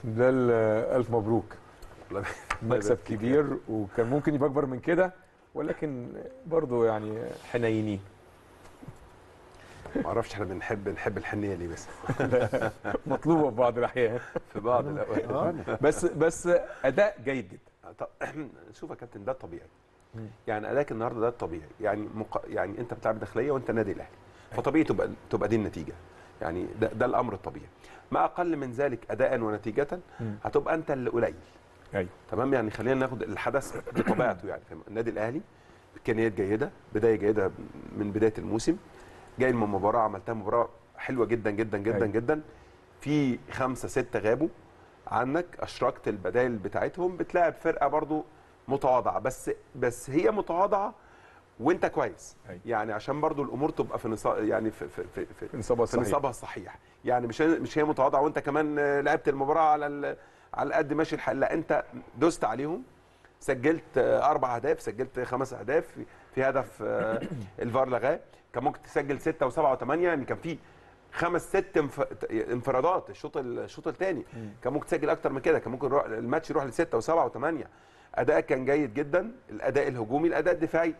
ده ال- الف مبروك الله مكسب يبارك فيك. كبير وكان ممكن يبقى اكبر من كده ولكن برضه يعني حنينين ما اعرفش احنا بنحب نحب الحنيه ليه بس مطلوبه في بعض الاحيان في بعض الاوقات بس بس اداء جيد جدا طب شوف يا كابتن ده الطبيعي مم. يعني اداك النهارده ده الطبيعي يعني مق... يعني انت بتلعب داخليه وانت نادي الاهلي فطبيعي تبقى تبقى دي النتيجه يعني ده, ده الامر الطبيعي ما اقل من ذلك اداء ونتيجه مم. هتبقى انت اللي قليل ايوه تمام يعني خلينا ناخد الحدث بطبيعته يعني فاهم النادي الاهلي امكانيات جيده بدايه جيده من بدايه الموسم جاي من مباراه عملتها مباراه حلوه جدا جدا جدا أيوة. جدا في خمسه سته غابوا عنك اشركت البدائل بتاعتهم بتلاعب فرقه برضو متواضعه بس بس هي متواضعه وانت كويس أيوة. يعني عشان برضو الامور تبقى في نصاب يعني في في في, في, في نصابها في الصحيح نصابها الصحيح يعني مش مش هي متواضعه وانت كمان آه، لعبت المباراه على ال- على قد ماشي الحال لا انت دوست عليهم سجلت آه، اربع اهداف سجلت خمس اهداف في- في هدف آه، الفار لغاه كان ممكن تسجل سته وسبعه وثمانيه يعني كان في خمس ست انف- انفرادات الشوط الشوط الثاني كان ممكن تسجل اكتر من كده كان ممكن يروح الماتش يروح لسته وسبعه وثمانيه ادائك كان جيد جدا الاداء الهجومي الاداء الدفاعي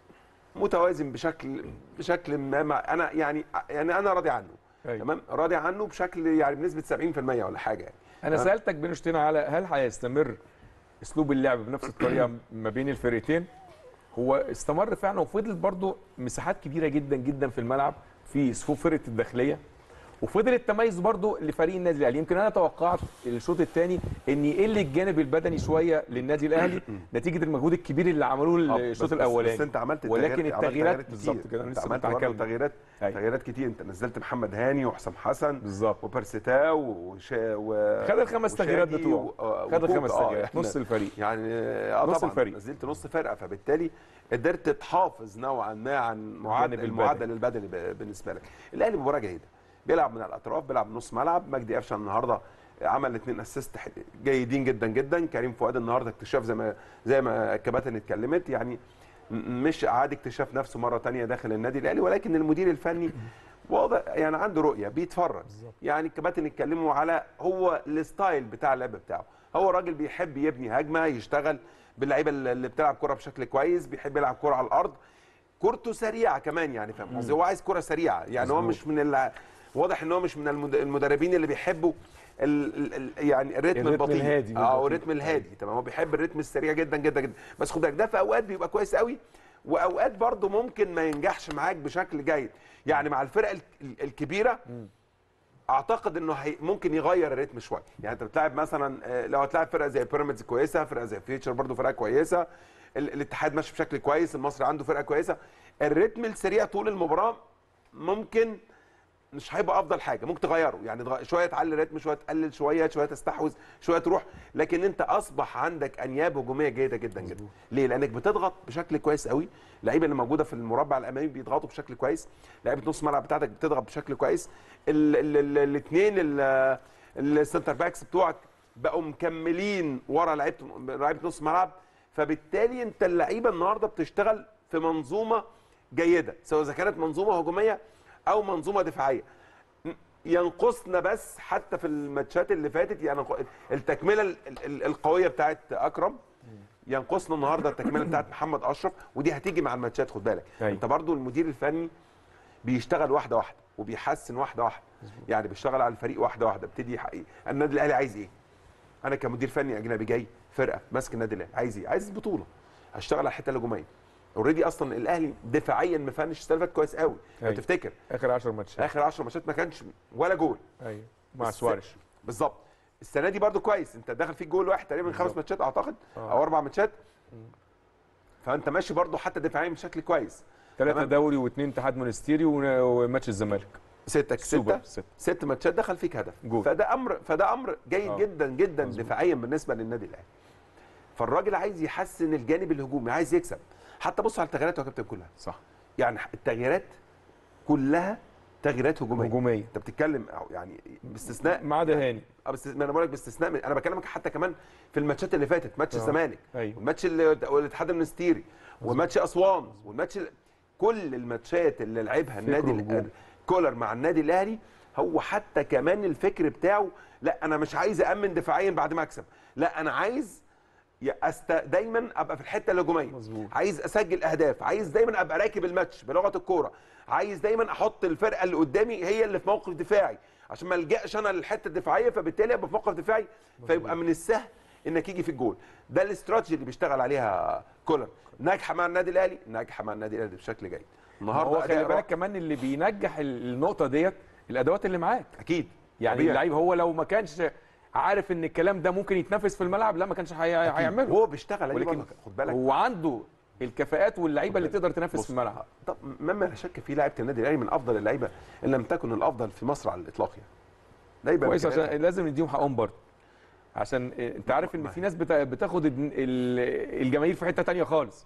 متوازن بشكل بشكل ما مع انا يعني يعني انا راضي عنه أيوة. تمام راضي عنه بشكل يعني بنسبه 70% ولا حاجه يعني انا تمام. سالتك بين شوطين على هل هيستمر اسلوب اللعب بنفس الطريقه ما بين الفرقتين هو استمر فعلا وفضلت برضو مساحات كبيره جدا جدا في الملعب في صفوف فرقه الداخليه وفضل التميز برضو لفريق النادي الاهلي يمكن انا توقعت الشوط الثاني ان يقل الجانب البدني شويه للنادي الاهلي نتيجه المجهود الكبير اللي عملوه آه، الشوط بس- الاولاني بس انت عملت ولكن تغيير- عملت التغييرات تغييرات بالظبط كتير. كده انا انت لسه عملت كنت برضه هكمل تغييرات أيوة. تغييرات كتير انت نزلت محمد هاني وحسام حسن بالظبط وبرسيتا وشا و خد الخمس تغييرات وشادي بتوعه و- آه، خد وكوكا. الخمس آه، تغييرات احنا- نص الفريق يعني اه نص طبعا الفريق. نزلت نص فرقه فبالتالي قدرت تحافظ نوعا ما عن معدل البدني. المعدل البدني ب- بالنسبه لك الاهلي مباراه جيده بيلعب من الاطراف بيلعب نص ملعب مجدي قفشه النهارده عمل اثنين اسيست جيدين جدا جدا كريم فؤاد النهارده اكتشاف زي ما زي ما الكباتن اتكلمت يعني م- مش عاد اكتشاف نفسه مره تانية داخل النادي الاهلي ولكن المدير الفني واضح يعني عنده رؤيه بيتفرج يعني الكباتن اتكلموا على هو الستايل بتاع اللعب بتاعه هو راجل بيحب يبني هجمه يشتغل باللعيبه اللي بتلعب كره بشكل كويس بيحب يلعب كره على الارض كورته سريعه كمان يعني فاهم قصدي هو عايز كره سريعه يعني هو مظبوط. مش من الع... واضح ان هو مش من المد- المدربين اللي بيحبوا ال... ال... ال... يعني الريتم, الريتم البطيء الهادي اه والبطيء. الريتم الهادي تمام هو بيحب الريتم السريع جدا جدا جدا بس خد بالك ده في اوقات بيبقى كويس قوي واوقات برضه ممكن ما ينجحش معاك بشكل جيد يعني مع الفرق ال- ال- الكبيره اعتقد انه هي ممكن يغير الريتم شويه يعني انت بتلعب مثلا آه، لو هتلاعب فرقه زي بيراميدز كويسه فرقه زي فيتشر برضو فرقه كويسه ال- الاتحاد ماشي بشكل كويس المصري عنده فرقه كويسه الريتم السريع طول المباراه ممكن مش هيبقى افضل حاجه ممكن تغيره يعني تغ- شويه تعلي الريتم شويه تقلل شويه شويه تستحوذ شويه تروح لكن انت اصبح عندك انياب هجوميه جيده جدا جدا ليه لانك بتضغط بشكل كويس قوي اللعيبه اللي موجوده في المربع الامامي بيضغطوا بشكل كويس لعيبه نص الملعب بتاعتك بتضغط بشكل كويس الاثنين السنتر باكس بتوعك بقوا مكملين ورا لعيبه لعيبه نص ملعب فبالتالي انت اللعيبه النهارده بتشتغل في منظومه جيده سواء اذا كانت منظومه هجوميه او منظومه دفاعيه ينقصنا بس حتى في الماتشات اللي فاتت يعني التكمله ال- ال- القويه بتاعت اكرم ينقصنا النهارده التكمله بتاعت محمد اشرف ودي هتيجي مع الماتشات خد بالك أيوة. انت برضو المدير الفني بيشتغل واحده واحده وبيحسن واحده واحده يعني بيشتغل على الفريق واحده واحده ابتدي يحقق النادي الاهلي عايز ايه انا كمدير فني اجنبي جاي فرقه ماسك النادي الاهلي عايز ايه عايز بطوله هشتغل على الحته الهجوميه اوريدي اصلا الاهلي دفاعيا مفنش السنه اللي فاتت كويس قوي لو أيوة. تفتكر اخر 10 ماتشات اخر 10 ماتشات ما كانش ولا جول ايوه مع بس- سوارش بالظبط السنه دي برضو كويس انت داخل فيك جول واحد تقريبا من خمس بالظبط. ماتشات اعتقد آه. او اربع ماتشات فانت ماشي برضو حتى دفاعيا بشكل كويس ثلاثة تمام. دوري واثنين اتحاد مونستيري ون- وماتش الزمالك ستة سوبر ستة ستة ست ماتشات دخل فيك هدف جول. فده امر فده امر جيد آه. جدا جدا مظبوط. دفاعيا بالنسبه للنادي الاهلي فالراجل عايز يحسن الجانب الهجومي عايز يكسب حتى بص على التغييرات يا كابتن كلها صح يعني التغييرات كلها تغييرات هجوميه هجوميه انت بتتكلم أو يعني باستثناء ما عدا هاني اه بس ما انا بقول لك باستثناء من انا بكلمك حتى كمان في الماتشات اللي فاتت ماتش آه. الزمالك ايوه والماتش اللي والاتحاد المنستيري وماتش اسوان والماتش ال- كل الماتشات اللي لعبها النادي هجوم. ال- كولر مع النادي الاهلي هو حتى كمان الفكر بتاعه لا انا مش عايز امن دفاعيا بعد ما اكسب لا انا عايز يا أست... دايما ابقى في الحته الهجوميه مظبوط. عايز اسجل اهداف عايز دايما ابقى راكب الماتش بلغه الكوره عايز دايما احط الفرقه اللي قدامي هي اللي في موقف دفاعي عشان ما الجاش انا للحته الدفاعيه فبالتالي ابقى في موقف دفاعي فيبقى من السهل انك يجي في الجول ده الاستراتيجي اللي بيشتغل عليها كولر ناجحه مع النادي الاهلي ناجحه مع النادي الاهلي بشكل جيد النهارده هو خلي أداء بالك رائع. كمان اللي بينجح ال- النقطه ديت الادوات اللي معاك اكيد يعني طبيعي. اللعيب هو لو ما كانش عارف ان الكلام ده ممكن يتنفذ في الملعب لا ما كانش هي- هيعمله هو بيشتغل عليه ولكن برضه، خد بالك هو عنده الكفاءات واللعيبه اللي تقدر تنافس بص، في الملعب طب مما لا شك فيه لعيبه النادي الاهلي من افضل اللعيبه ان لم تكن الافضل في مصر على الاطلاق يعني لعيبه كويس إمكانياتها. عشان لازم نديهم حقهم برضه عشان انت عارف ان في ناس بتا- بتاخد ال- ال- الجماهير في حته تانية خالص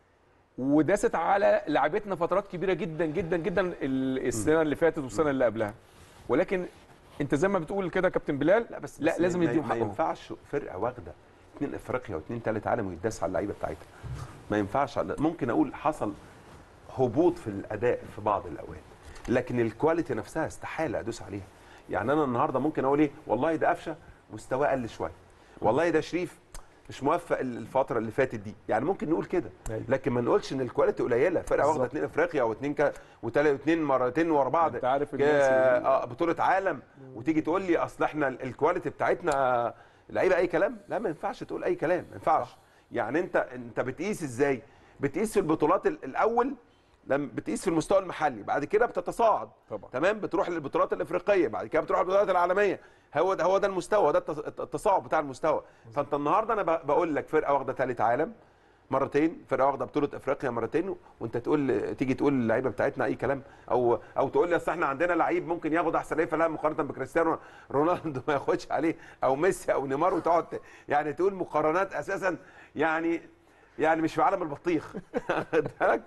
وداست على لعبتنا فترات كبيره جدا جدا جدا ال- السنه اللي فاتت والسنه اللي قبلها ولكن انت زي ما بتقول كده يا كابتن بلال لا بس لا بس لازم ما- نديهم ما حقهم ينفعش فرقه واخده اثنين افريقيا واثنين ثالث عالم ويتداس على اللعيبه بتاعتها ما ينفعش على- ممكن اقول حصل هبوط في الاداء في بعض الاوقات لكن الكواليتي نفسها استحاله ادوس عليها يعني انا النهارده ممكن اقول ايه والله ده قفشه مستواه قل شويه والله ده شريف مش موفق الفتره اللي فاتت دي يعني ممكن نقول كده أيوة. لكن ما نقولش ان الكواليتي قليله فرقه واخده بالظبط. اثنين افريقيا واثنين ك... وتلاته واثنين مرتين ورا بعض انت عارف ك- الناس اللي- اه بطوله عالم وتيجي تقول لي اصل احنا ال- الكواليتي بتاعتنا لعيبه اي كلام لا ما ينفعش تقول اي كلام ما ينفعش يعني انت انت بتقيس ازاي بتقيس في البطولات ال- الاول لما بتقيس في المستوى المحلي بعد كده بتتصاعد طبعا. تمام بتروح للبطولات الافريقيه بعد كده بتروح للبطولات العالميه هو ده هو ده المستوى ده التص- التصاعد بتاع المستوى فانت النهارده انا ب- بقول لك فرقه واخده ثالث عالم مرتين فرقه واخده بطوله افريقيا مرتين وانت تقول تيجي تقول اللعيبه بتاعتنا اي كلام او او تقول لي اصل احنا عندنا لعيب ممكن ياخد احسن لعيب في العالم مقارنه بكريستيانو رونالدو ما ياخدش عليه او ميسي او نيمار وتقعد ت- يعني تقول مقارنات اساسا يعني يعني مش في عالم البطيخ واخد بالك؟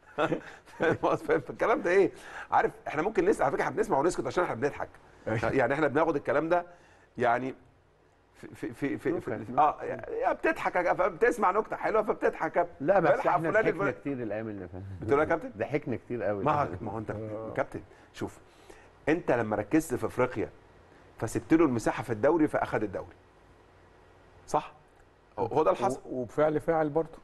فاهم فاهم الكلام ده ايه؟ عارف احنا ممكن نسمع على فكره احنا بنسمع ونسكت عشان احنا بنضحك يعني احنا بناخد الكلام ده يعني في في في, في, في اه يا بتضحك يا كابتن، بتسمع نكته حلوه فبتضحك يا لا بس بلحق احنا فلان ضحكنا الفلاني. كتير الايام اللي فاتت بتقول يا كابتن؟ ضحكنا كتير قوي ما ما هو انت كابتن شوف انت لما ركزت في افريقيا فسبت له المساحه في الدوري فاخد الدوري صح هو- هو ده اللي حصل و- وبفعل فاعل برضه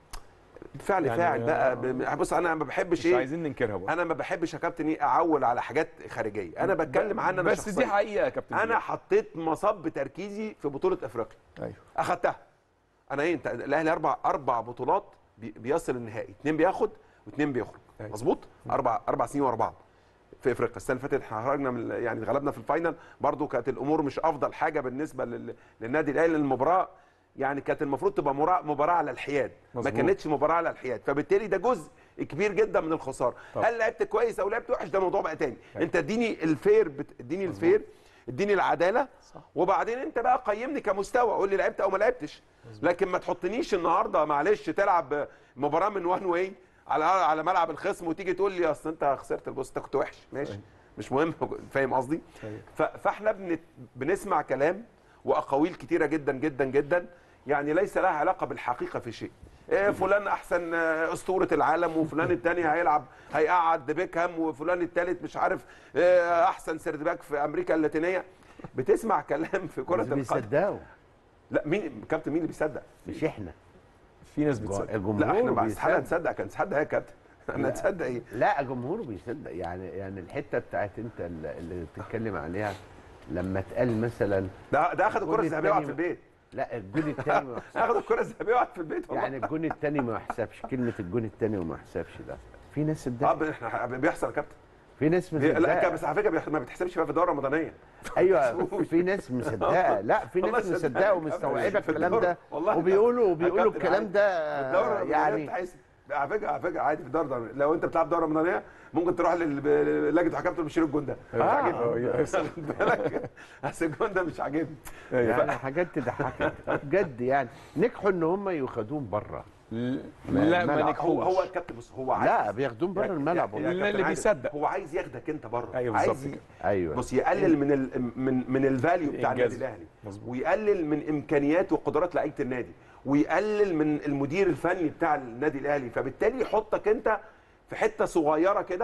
فعل يعني فاعل بقى آه. ب- بص انا ما بحبش مش ايه عايزين ننكرها برضه انا ما بحبش يا كابتن ايه اعول على حاجات خارجيه انا بتكلم عن انا بس دي شخصياً. حقيقه يا كابتن انا بلال. حطيت مصب تركيزي في بطوله افريقيا ايوه اخدتها انا ايه انت الاهلي اربع اربع بطولات بي- بيصل النهائي اثنين بياخد واثنين بيخرج أيوة. مظبوط اربع اربع سنين ورا بعض في افريقيا السنه اللي فاتت احنا خرجنا من يعني غلبنا في الفاينل برضو كانت الامور مش افضل حاجه بالنسبه لل- للنادي الاهلي المباراه يعني كانت المفروض تبقى مرا- مباراه على الحياد ما مظبوط. كانتش مباراه على الحياد فبالتالي ده جزء كبير جدا من الخساره طبعا. هل لعبت كويس او لعبت وحش ده موضوع بقى تاني انت اديني الفير بت... اديني الفير اديني العداله صح. وبعدين انت بقى قيمني كمستوى قول لي لعبت او ما لعبتش لكن ما تحطنيش النهارده معلش تلعب مباراه من وان واي على على ملعب الخصم وتيجي تقول لي اصل انت خسرت البوست انت كنت وحش ماشي أيوة. مش مهم فاهم قصدي أيوة. ف- فاحنا بنت... بنسمع كلام واقاويل كتيره جدا جدا جدا يعني ليس لها علاقه بالحقيقه في شيء إيه فلان احسن آه، اسطوره العالم وفلان الثاني هيلعب هيقعد بيكهام وفلان الثالث مش عارف آه، احسن سيرد باك في امريكا اللاتينيه بتسمع كلام في كره بس القدم بيصدقوا لا مين كابتن مين اللي بيصدق مش احنا في ناس بتصدق الجمهور لا احنا مع استحاله بيصدق. نصدق كان نصدق يا كابتن انا نصدق ايه لا الجمهور بيصدق يعني يعني الحته بتاعت انت اللي اللي بتتكلم عليها لما اتقال مثلا ده ده اخد الكره الجول الذهبيه وقعد في التاني- البيت لا الجون الثاني ما اخد يحسبش الكره الذهبيه وقعد في البيت والله يعني الجون الثاني ما يحسبش كلمه الجون الثاني وما يحسبش ده في ناس اه صدقت ب- احنا بيحصل يا كابتن في ناس بي- لا مصدقه بس على فكره بيح- ما بتحسبش بقى في الدوره الرمضانيه ايوه في ناس مصدقه لا في والله ناس صدقني. مصدقه ومستوعبه في الكلام الدورة. ده والله وبيقولوا يا وبيقولوا كابتن الكلام عادي. ده الدوره الرمضانيه يعني بتحس على فكره على فكره عادي في الدوره الرمضانية. لو انت بتلعب دوره رمضانيه ممكن تروح لل- للجنه حكام تقول بشيل الجون ده مش آه. عاجبني آه، خد بالك اصل الجون ده مش عاجبني يعني حاجات تضحكك بجد يعني نجحوا ان هم ياخدوهم بره لا ما الملعب. هو نجحوش هو الكابتن بص هو عايز لا بياخدوهم بره الملعب يا والله. اللي كابتن عادل، بيصدق. هو عايز ياخدك انت بره أيوة عايز بالظبط ي- كده. ايوه بص يقلل من ال من من الفاليو بتاع النادي إنجاز. الاهلي مظبوط. ويقلل من امكانيات وقدرات لعيبه النادي ويقلل من المدير الفني بتاع النادي الاهلي فبالتالي يحطك انت في حته صغيره كده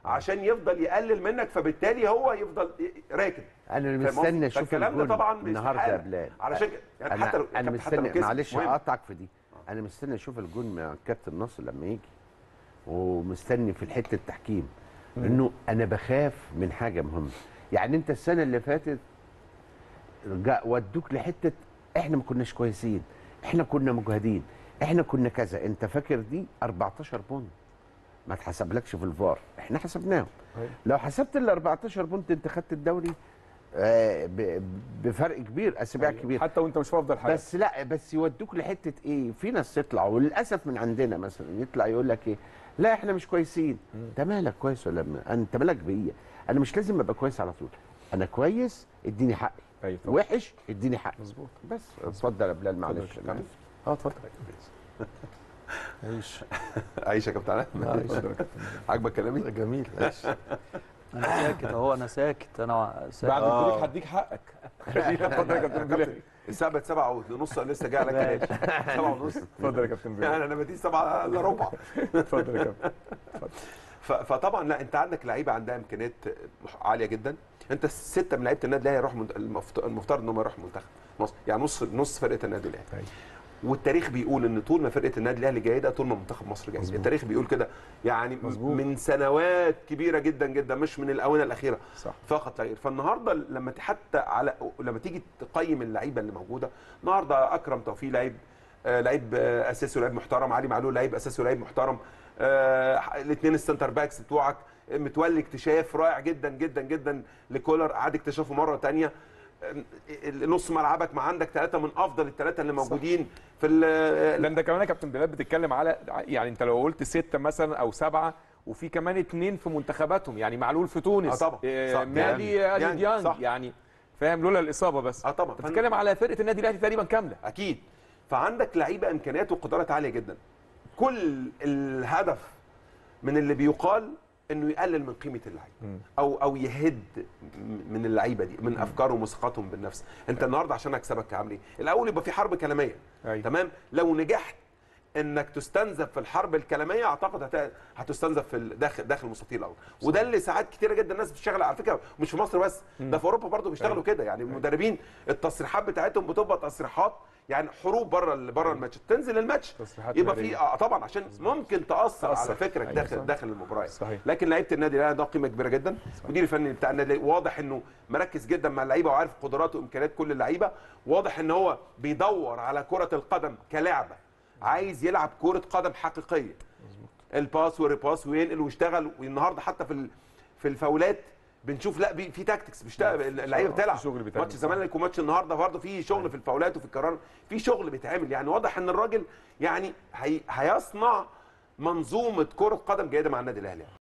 عشان يفضل يقلل منك فبالتالي هو يفضل راكب انا فاهم قصدي؟ مستني اشوف فالكلام ده الجون طبعا مش النهارده يا حالة. بلال علشان كده يعني انا حتى لو انا حتى لو مستني كسب، معلش مهم. اقطعك في دي انا مستني اشوف الجون مع الكابتن ناصر لما يجي ومستني في الحته التحكيم انه انا بخاف من حاجه مهمه يعني انت السنه اللي فاتت رجع ودوك لحته احنا ما كناش كويسين احنا كنا مجهدين احنا كنا كذا انت فاكر دي 14 بونت ما اتحسبلكش في الفار احنا حسبناهم أيوة. لو حسبت ال 14 بونت انت خدت الدوري آه، ب- بفرق كبير اسابيع كبير حتى وانت مش في افضل حاجه بس لا بس يودوك لحته ايه في ناس تطلع وللاسف من عندنا مثلا يطلع يقول لك ايه لا احنا مش كويسين انت مالك كويس ولا ما انت مالك بيا انا مش لازم ابقى كويس على طول انا كويس اديني حقي ايوه طبعا. وحش اديني حقي مظبوط بس اتفضل يا بلال معلش اتفضل. أنا اه اتفضل عيش عايشه يا كابتن علاء اتفضل يا كابتن. عاجبك كلامي جميل عيش انا ساكت اهو انا ساكت انا ساكت بعد آه. البريك هديك حقك خلينا اتفضل يا كابتن بلال الساعه بقت 7 ونص أنا لسه جاي على كلام 7 ونص اتفضل يا كابتن بلال يعني انا بدي 7 الا ربع اتفضل يا كابتن ف- فطبعا لا انت عندك لعيبه عندها امكانيات عاليه جدا انت سته من لعيبه النادي الاهلي يروحوا منت- المفت- المفترض ان هم يروحوا منتخب مصر يعني نص نص فرقه النادي الاهلي أيوة. والتاريخ بيقول ان طول ما فرقه النادي الاهلي جيده طول ما منتخب مصر جيد مظبوط. التاريخ بيقول كده يعني مظبوط. من سنوات كبيره جدا جدا مش من الاونه الاخيره صح فقط لا غير فالنهارده لما ت- حتى على لما تيجي تقيم اللعيبه اللي موجوده النهارده اكرم توفيق لعيب آه، لعيب آه، اساسي ولعيب محترم علي معلول لعيب اساسي ولعيب محترم الاثنين السنتر باكس بتوعك آه، متولي اكتشاف رائع جدا جدا جدا لكولر اعاد اكتشافه مره ثانيه نص ملعبك ما عندك ثلاثه من افضل الثلاثه اللي موجودين في ال- لان ده كمان يا كابتن بلال بتتكلم على يعني انت لو قلت سته مثلا او سبعه وفي كمان اتنين في منتخباتهم يعني معلول في تونس آه طبعا. آه، صح. مالي ديانج. الي ديانج. ديانج صح. يعني فاهم لولا الاصابه بس اه طبعا انت بتتكلم على فرقه النادي الاهلي تقريبا كامله اكيد فعندك لعيبه امكانيات وقدرات عاليه جدا كل الهدف من اللي بيقال انه يقلل من قيمه اللعيب او او يهد من اللعيبه دي من افكارهم وثقتهم بالنفس انت النهارده عشان اكسبك عامل ايه الاول يبقى في حرب كلاميه أيوة. تمام لو نجحت انك تستنزف في الحرب الكلاميه اعتقد هت- هتستنزف في ال- داخل داخل المستطيل الاول وده اللي ساعات كتيره جدا الناس بتشتغل على فكره مش في مصر بس ده في اوروبا برضه بيشتغلوا كده يعني المدربين التصريحات بتاعتهم بتبقى تصريحات يعني حروب بره ال- بره الماتش تنزل الماتش تصريحات يبقى نارية. في اه طبعا عشان ممكن تاثر تأثر. على فكرك أيوة داخل صح. داخل المباراه صحيح. لكن لعيبه النادي الاهلي ده قيمه كبيره جدا المدير الفني بتاع النادي الأهلي واضح انه مركز جدا مع اللعيبه وعارف قدرات وامكانيات كل اللعيبه واضح ان هو بيدور على كره القدم كلعبه عايز يلعب كره قدم حقيقيه الباس والريباس وينقل ويشتغل والنهارده حتى في ال- في الفاولات بنشوف لا بي- في تاكتكس بيشتغل اللعيبه في بتلعب شغل بيتعمل. ماتش الزمالك وماتش النهارده برضه في شغل في الفاولات وفي القرار في شغل بيتعمل يعني واضح ان الراجل يعني هي هيصنع منظومه كره قدم جيده مع النادي الاهلي